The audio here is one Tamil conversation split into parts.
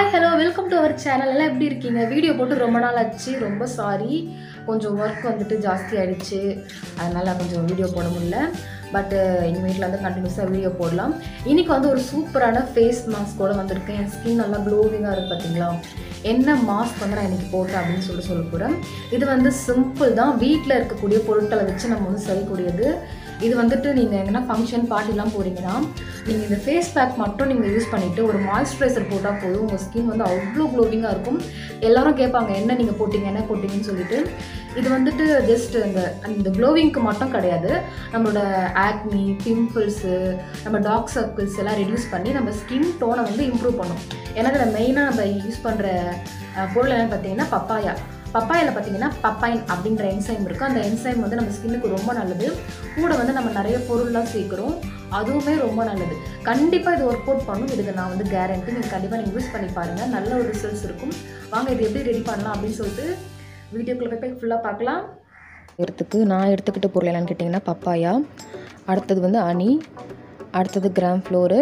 hi hello welcome to our channel எல்லாம் எப்படி இருக்கீங்க வீடியோ போட்டு ரொம்ப நாள் ஆச்சு ரொம்ப சாரி கொஞ்சம் ஒர்க் வந்துட்டு ஜாஸ்தி ஆயிடுச்சு அதனால் கொஞ்சம் வீடியோ போட முடியல பட்டு எங்கள் வீட்டில் வந்து கண்டினியூஸாக வீடியோ போடலாம் இன்றைக்கி வந்து ஒரு சூப்பரான ஃபேஸ் மாஸ்கோட வந்திருக்கேன் என் ஸ்கின் நல்லா க்ளோவிங்காக இருக்குது பார்த்தீங்களா என்ன மாஸ்க் வந்து நான் இன்றைக்கி போட்டேன் அப்படின்னு சொல்லிட்டு சொல்ல போகிறேன் இது வந்து சிம்பிள் தான் வீட்டில் இருக்கக்கூடிய பொருட்களை வச்சு நம்ம வந்து செய்யக்கூடியது இது வந்துட்டு நீங்கள் எங்கன்னா ஃபங்க்ஷன் பார்ட்டிலாம் போகிறீங்கன்னா நீங்கள் இந்த ஃபேஸ் பேக் மட்டும் நீங்கள் யூஸ் பண்ணிவிட்டு ஒரு மாய்ஸ்சரைசர் போட்டால் போதும் உங்கள் ஸ்கின் வந்து அவ்வளோ க்ளோவிங்காக இருக்கும் எல்லாரும் கேட்பாங்க என்ன நீங்கள் போட்டிங்க என்ன போட்டிங்கன்னு சொல்லிட்டு இது வந்துட்டு ஜஸ்ட் இந்த அந்த க்ளோவிங்க்கு மட்டும் கிடையாது நம்மளோட ஆக்னி பிம்பிள்ஸு நம்ம டார்க் சர்க்கிள்ஸ் எல்லாம் ரெடியூஸ் பண்ணி நம்ம ஸ்கின் டோனை வந்து இம்ப்ரூவ் பண்ணும் ஏன்னா இதில் மெயினாக நம்ம யூஸ் பண்ணுற பொருள் என்னென்னு பார்த்தீங்கன்னா பப்பாயா பப்பாயில் பார்த்தீங்கன்னா பப்பாயின் அப்படின்ற என்சைம் இருக்குது அந்த என்சைம் வந்து நம்ம ஸ்கின்னுக்கு ரொம்ப நல்லது கூட வந்து நம்ம நிறைய பொருள்லாம் சேர்க்குறோம் அதுவுமே ரொம்ப நல்லது கண்டிப்பாக இது ஒர்க் அவுட் பண்ணும் இதுக்கு நான் வந்து கேரண்டி நீங்கள் கண்டிப்பாக நீங்கள் யூஸ் பண்ணி பாருங்கள் நல்ல ஒரு ரிசல்ட்ஸ் இருக்கும் வாங்க இது எப்படி ரெடி பண்ணலாம் அப்படின்னு சொல்லிட்டு வீடியோக்குள்ளே போய் ஃபுல்லாக பார்க்கலாம் எடுத்துக்கு நான் எடுத்துக்கிட்ட பொருள் என்னென்னு கேட்டிங்கன்னா பப்பாயா அடுத்தது வந்து அணி அடுத்தது கிராம் ஃப்ளோரு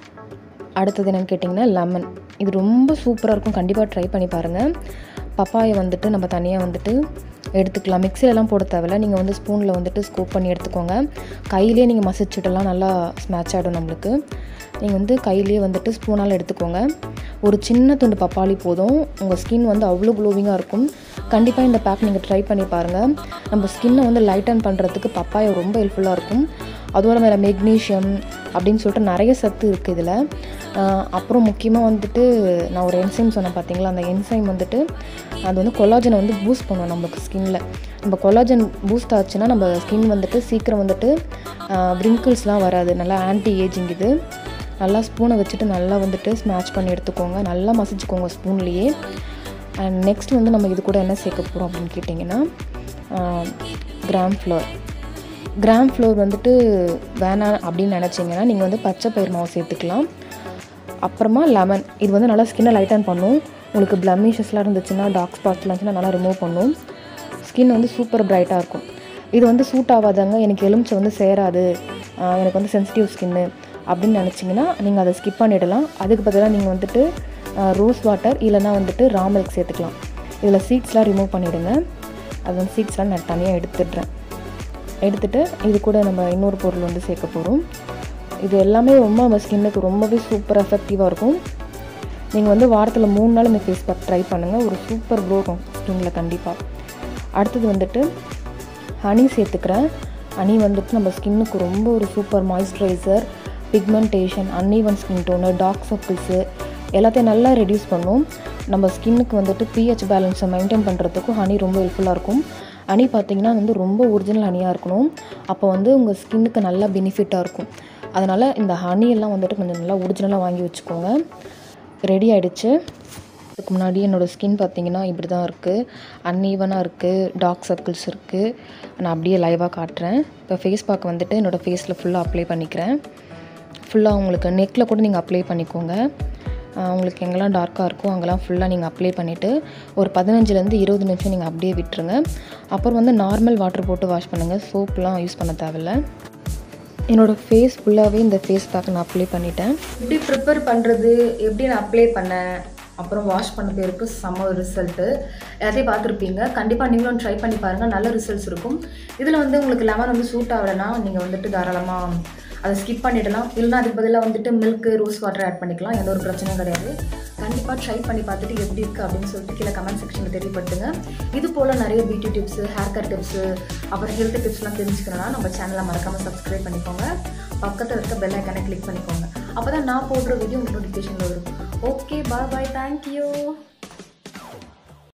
அடுத்தது என்னென்னு கேட்டிங்கன்னா லெமன் இது ரொம்ப சூப்பராக இருக்கும் கண்டிப்பாக ட்ரை பண்ணி பாருங்கள் பப்பாயை வந்துட்டு நம்ம தனியாக வந்துட்டு எடுத்துக்கலாம் மிக்சிலெலாம் போட தேவையில்ல நீங்கள் வந்து ஸ்பூனில் வந்துட்டு ஸ்கூப் பண்ணி எடுத்துக்கோங்க கையிலே நீங்கள் மசிச்சுட்டெல்லாம் நல்லா ஸ்மேட்ச் ஆகிடும் நம்மளுக்கு நீங்கள் வந்து கையிலேயே வந்துட்டு ஸ்பூனால் எடுத்துக்கோங்க ஒரு சின்ன துண்டு பப்பாளி போதும் உங்கள் ஸ்கின் வந்து அவ்வளோ க்ளோவிங்காக இருக்கும் கண்டிப்பாக இந்த பேக் நீங்கள் ட்ரை பண்ணி பாருங்கள் நம்ம ஸ்கின்னை வந்து லைட்டன் பண்ணுறதுக்கு பப்பாயா ரொம்ப ஹெல்ப்ஃபுல்லாக இருக்கும் அதோட மேலே மெக்னீஷியம் அப்படின்னு சொல்லிட்டு நிறைய சத்து இருக்குது இதில் அப்புறம் முக்கியமாக வந்துட்டு நான் ஒரு என்சைம் சொன்னேன் பார்த்தீங்களா அந்த என்சைம் வந்துட்டு அது வந்து கொலாஜனை வந்து பூஸ்ட் பண்ணும் நம்மளுக்கு ஸ்கின்னில் நம்ம கொலாஜன் பூஸ்ட் ஆச்சுன்னா நம்ம ஸ்கின் வந்துட்டு சீக்கிரம் வந்துட்டு ரிங்கிள்ஸ்லாம் வராது நல்லா ஆன்டி ஏஜிங் இது நல்லா ஸ்பூனை வச்சுட்டு நல்லா வந்துட்டு ஸ்மேட்ச் பண்ணி எடுத்துக்கோங்க நல்லா மசிச்சுக்கோங்க ஸ்பூன்லேயே அண்ட் நெக்ஸ்ட் வந்து நம்ம இது கூட என்ன சேர்க்க போகிறோம் அப்படின்னு கேட்டிங்கன்னா கிராம் ஃப்ளோர் கிராம் ஃப்ளோர் வந்துட்டு வேணாம் அப்படின்னு நினச்சிங்கன்னா நீங்கள் வந்து பச்சை பயிர் மாவு சேர்த்துக்கலாம் அப்புறமா லெமன் இது வந்து நல்லா ஸ்கின்னை லைட்டன் பண்ணும் உங்களுக்கு ப்ளமிஷஸ்லாம் இருந்துச்சுன்னா டார்க் ஸ்பாட்ஸ்லாம் இருந்துச்சுன்னா நல்லா ரிமூவ் பண்ணும் ஸ்கின் வந்து சூப்பர் பிரைட்டாக இருக்கும் இது வந்து சூட் ஆகாதாங்க எனக்கு எலுமிச்சை வந்து சேராது எனக்கு வந்து சென்சிட்டிவ் ஸ்கின்னு அப்படின்னு நினச்சிங்கன்னா நீங்கள் அதை ஸ்கிப் பண்ணிடலாம் அதுக்கு பதிலாக நீங்கள் வந்துட்டு ரோஸ் வாட்டர் இல்லைனா வந்துட்டு ரா மில்க் சேர்த்துக்கலாம் இதில் சீட்ஸ்லாம் ரிமூவ் பண்ணிவிடுங்க அது வந்து சீட்ஸ்லாம் நான் தனியாக எடுத்துடுறேன் எடுத்துகிட்டு இது கூட நம்ம இன்னொரு பொருள் வந்து சேர்க்க போகிறோம் இது எல்லாமே ரொம்ப நம்ம ஸ்கின்னுக்கு ரொம்பவே சூப்பர் எஃபெக்டிவாக இருக்கும் நீங்கள் வந்து வாரத்தில் மூணு நாள் இந்த ஃபேஸ் பேக் ட்ரை பண்ணுங்கள் ஒரு சூப்பர் க்ளோ இருக்கும் ஸ்கின்னில் கண்டிப்பாக அடுத்தது வந்துட்டு ஹனி சேர்த்துக்கிறேன் ஹனி வந்துட்டு நம்ம ஸ்கின்னுக்கு ரொம்ப ஒரு super moisturiser pigmentation uneven skin tone dark circles எல்லாத்தையும் நல்லா ரெடியூஸ் பண்ணும் நம்ம ஸ்கின்னுக்கு வந்துட்டு பிஹெச் பேலன்ஸை மெயின்டைன் பண்ணுறதுக்கும் ஹனி ரொம்ப ஹெல்ப்ஃபுல்லாக இருக்கும் ஹனி பார்த்திங்கன்னா வந்து ரொம்ப ஒரிஜினல் ஹனியாக இருக்கணும் அப்போ வந்து உங்கள் ஸ்கின்னுக்கு நல்லா பெனிஃபிட்டாக இருக்கும் அதனால் இந்த ஹனி எல்லாம் வந்துட்டு கொஞ்சம் நல்லா ஒரிஜினலாக வாங்கி வச்சுக்கோங்க ரெடி ஆகிடுச்சு அதுக்கு முன்னாடி என்னோடய ஸ்கின் பார்த்திங்கன்னா இப்படி தான் இருக்குது அன்ஈவனாக இருக்குது டார்க் சர்க்கிள்ஸ் இருக்குது நான் அப்படியே லைவாக காட்டுறேன் இப்போ ஃபேஸ் பேக் வந்துட்டு என்னோடய ஃபேஸில் ஃபுல்லாக அப்ளை பண்ணிக்கிறேன் ஃபுல்லாக உங்களுக்கு நெக்கில் கூட நீங்கள் அப்ளை பண்ணிக்கோங்க உங்களுக்கு எங்கெல்லாம் டார்க்காக இருக்கோ அங்கெல்லாம் ஃபுல்லாக நீங்கள் அப்ளை பண்ணிவிட்டு ஒரு பதினஞ்சுலேருந்து இருபது நிமிஷம் நீங்கள் அப்படியே விட்டுருங்க அப்புறம் வந்து நார்மல் வாட்டர் போட்டு வாஷ் பண்ணுங்கள் சோப்லாம் யூஸ் பண்ண தேவையில்ல என்னோடய ஃபேஸ் ஃபுல்லாகவே இந்த ஃபேஸ் பேக் நான் அப்ளை பண்ணிட்டேன் எப்படி ப்ரிப்பேர் பண்ணுறது எப்படி நான் அப்ளை பண்ணேன் அப்புறம் வாஷ் பண்ண பேருக்கு செம்ம ரிசல்ட்டு எல்லாத்தையும் பார்த்துருப்பீங்க கண்டிப்பாக நீங்களும் ட்ரை பண்ணி பாருங்கள் நல்ல ரிசல்ட்ஸ் இருக்கும் இதில் வந்து உங்களுக்கு லெமன் வந்து சூட் ஆகலைன்னா நீங்கள் வந்துட்டு தாராளமாக அதை ஸ்கிப் பண்ணிடலாம் இல்லைனா அதுக்கு பதிலாக வந்துட்டு மில்க்கு ரோஸ் வாட்டர் ஆட் பண்ணிக்கலாம் எந்த ஒரு பிரச்சனையும் கிடையாது கண்டிப்பாக ட்ரை பண்ணி பார்த்துட்டு எப்படி இருக்குது அப்படின்னு சொல்லிட்டு கீழே கமெண்ட் செக்ஷனில் தெரியப்படுத்துங்க இது போல் நிறைய beauty tips hair cut tips அப்புறம் ஹெல்த் டிப்ஸ்லாம் தெரிஞ்சுக்கணும்னா நம்ம சேனலை மறக்காமல் சப்ஸ்கிரைப் பண்ணிக்கோங்க பக்கத்தில் இருக்க பெல் ஐக்கனை கிளிக் பண்ணிக்கோங்க அப்போ தான் நான் போடுற வீடியோ உங்களுக்கு நோட்டிஃபிகேஷனில் வரும் ஓகே பாய் பாய் தேங்க்யூ